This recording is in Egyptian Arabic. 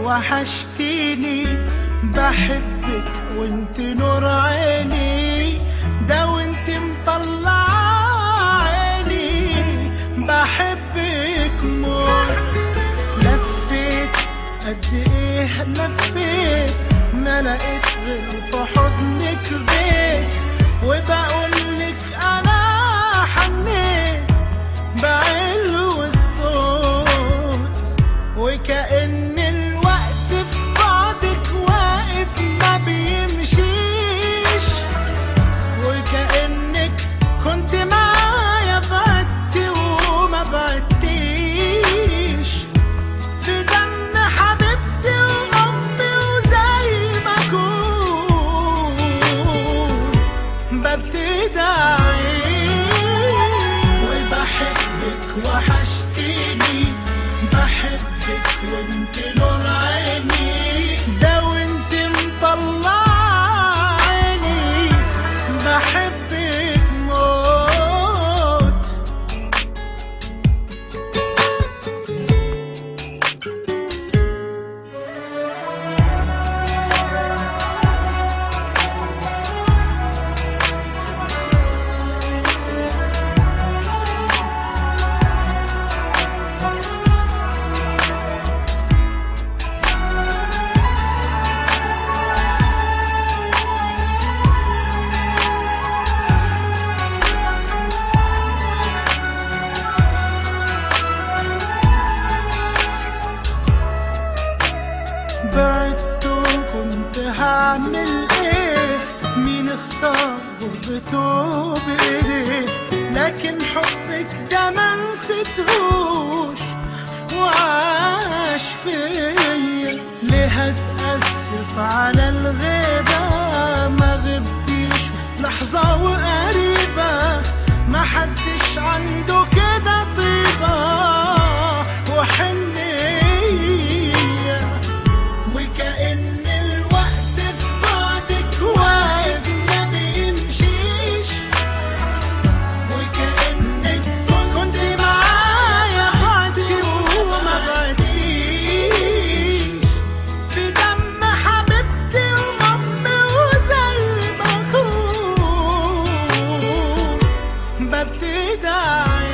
وحشتيني بحبك وانت نور عيني ده وانت مطلع عيني بحبك موت لفيت قد ايه لفيت ما لقيت غير في حضنك بيت وبقولك انا حنيت بعلو الصوت وكأن الوقت في بعدك واقف ما بيمشيش وكأنك كنت معايا بعدتي وما بعدتيش في دم حبيبتي وأمي وزي ما أكون ببتدي أعيش وبحبك وحشتيني بحبك وانت نور عيني ده وانت مطلع عيني بحبك موت بعدت كنت هعمل ايه مين اختار غربته بايديه لكن حبك ده ما نسيتهوش وعاش فيا ليه هتأسف على الغيبة ما غبتيش لحظة وقريبة ما حدش عنده كده طيبة وحنية وكأن الوقت في بعدك واقف ما بيمشيش وكأنك كنت معايا بعدي وما بعديش في دم حبيبتي وأمي وزي ما أكون ببتدي أعيش